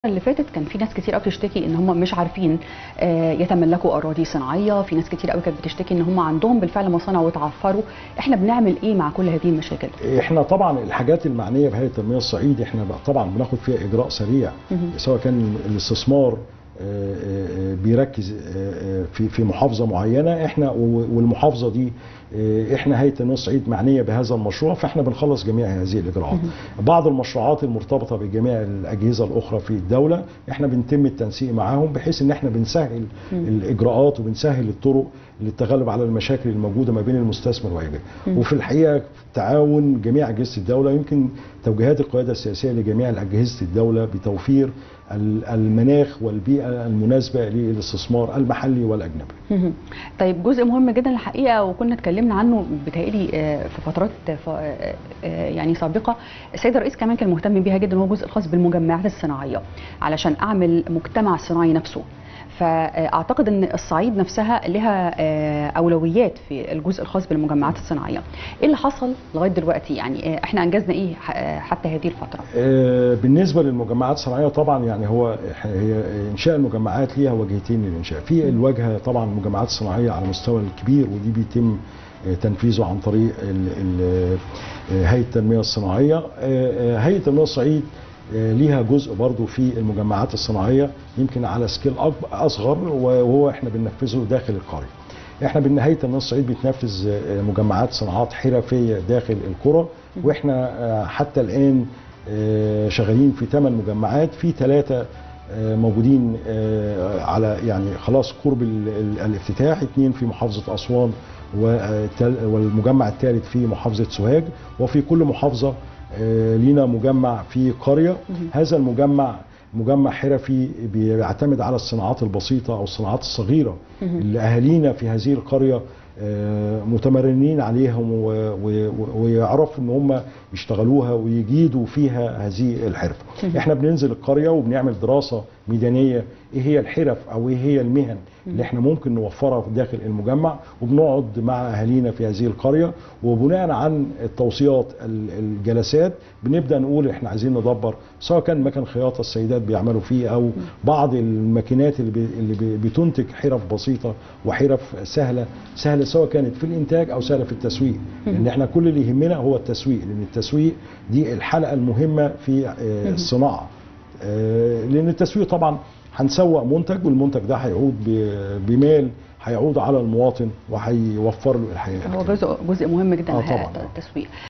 اللي فاتت كان في ناس كتير قوي بتشتكي ان هم مش عارفين آه، يتملكوا اراضي صناعيه في ناس كتير قوي كانت بتشتكي ان هم عندهم بالفعل مصانع وتعثروا احنا بنعمل ايه مع كل هذه المشاكل احنا طبعا الحاجات المعنيه بهيئه التنميه الصعيدي احنا بقى طبعا بناخد فيها اجراء سريع مهم. سواء كان الاستثمار آه، آه، بيركز آه، آه، في في محافظه معينه احنا و- والمحافظه دي آه، احنا هيئه التنميه الصعيد معنيه بهذا المشروع فاحنا بنخلص جميع هذه الاجراءات. بعض المشروعات المرتبطه بجميع الاجهزه الاخرى في الدوله احنا بنتم التنسيق معاهم بحيث ان احنا بنسهل الاجراءات وبنسهل الطرق للتغلب على المشاكل الموجوده ما بين المستثمر وإيجار. وفي الحقيقه تعاون جميع اجهزه الدوله يمكن توجيهات القياده السياسيه لجميع اجهزه الدوله بتوفير ال- المناخ والبيئه المناسبه للاستثمار المحلي والاجنبي. مهم. طيب جزء مهم جدا الحقيقه وكنا اتكلمنا عنه بتهيألي آه، في فترات ف- آه، آه، يعني سابقه السيد الرئيس كمان كان مهتم بيها جدا هو الجزء الخاص بالمجمعات الصناعيه علشان اعمل مجتمع صناعي نفسه فاعتقد ان الصعيد نفسها لها آه، اولويات في الجزء الخاص بالمجمعات الصناعيه ايه اللي حصل لغايه دلوقتي يعني آه، احنا انجزنا ايه ح- آه، حتى هذه الفتره آه، بالنسبه للمجمعات الصناعيه طبعا يعني هو هي انشاء المجمعات ليها وجهتين للانشاء في الواجهه طبعا المجمعات الصناعيه على مستوى الكبير ودي بيتم آه، تنفيذه عن طريق ال- ال- آه، هيئه التنميه الصناعيه آه، آه، هيئه التنميه الصعيد آه، ليها جزء برضو في المجمعات الصناعيه يمكن على سكيل أكبر اصغر وهو احنا بننفذه داخل القريه احنا بالنهايه النص الصعيد بتنفذ آه، مجمعات صناعات حرفيه داخل القرى واحنا آه، حتى الان آه، شغالين في ثمان مجمعات في ثلاثه موجودين آه، على يعني خلاص قرب ال- ال- الافتتاح اثنين في محافظه اسوان والتل- والمجمع الثالث في محافظه سوهاج وفي كل محافظه آه، لينا مجمع في قريه هذا المجمع مجمع حرفي بيعتمد على الصناعات البسيطه او الصناعات الصغيره اللي اهالينا في هذه القريه آه، متمرنين عليهم و- و- ويعرفوا ان هم يشتغلوها ويجيدوا فيها هذه الحرفه. احنا بننزل القريه وبنعمل دراسه ميدانيه ايه هي الحرف او ايه هي المهن اللي احنا ممكن نوفرها داخل المجمع وبنقعد مع اهالينا في هذه القريه وبناء عن التوصيات ال- الجلسات بنبدا نقول احنا عايزين ندبر سواء كان مكان خياطه السيدات بيعملوا فيه او بعض الماكينات اللي, بي اللي بي بتنتج حرف بسيطه وحرف سهله سهله سواء كانت في الانتاج او سهله في التسويق لان احنا كل اللي يهمنا هو التسويق لان التسويق دي الحلقه المهمه في آه، الصناعه آه، لان التسويق طبعا هنسوق منتج والمنتج ده هيعود ب- بمال هيعود على المواطن وهيوفر له الحياه هو جزء جزء مهم جدا آه الحقيقة طبعاً. التسويق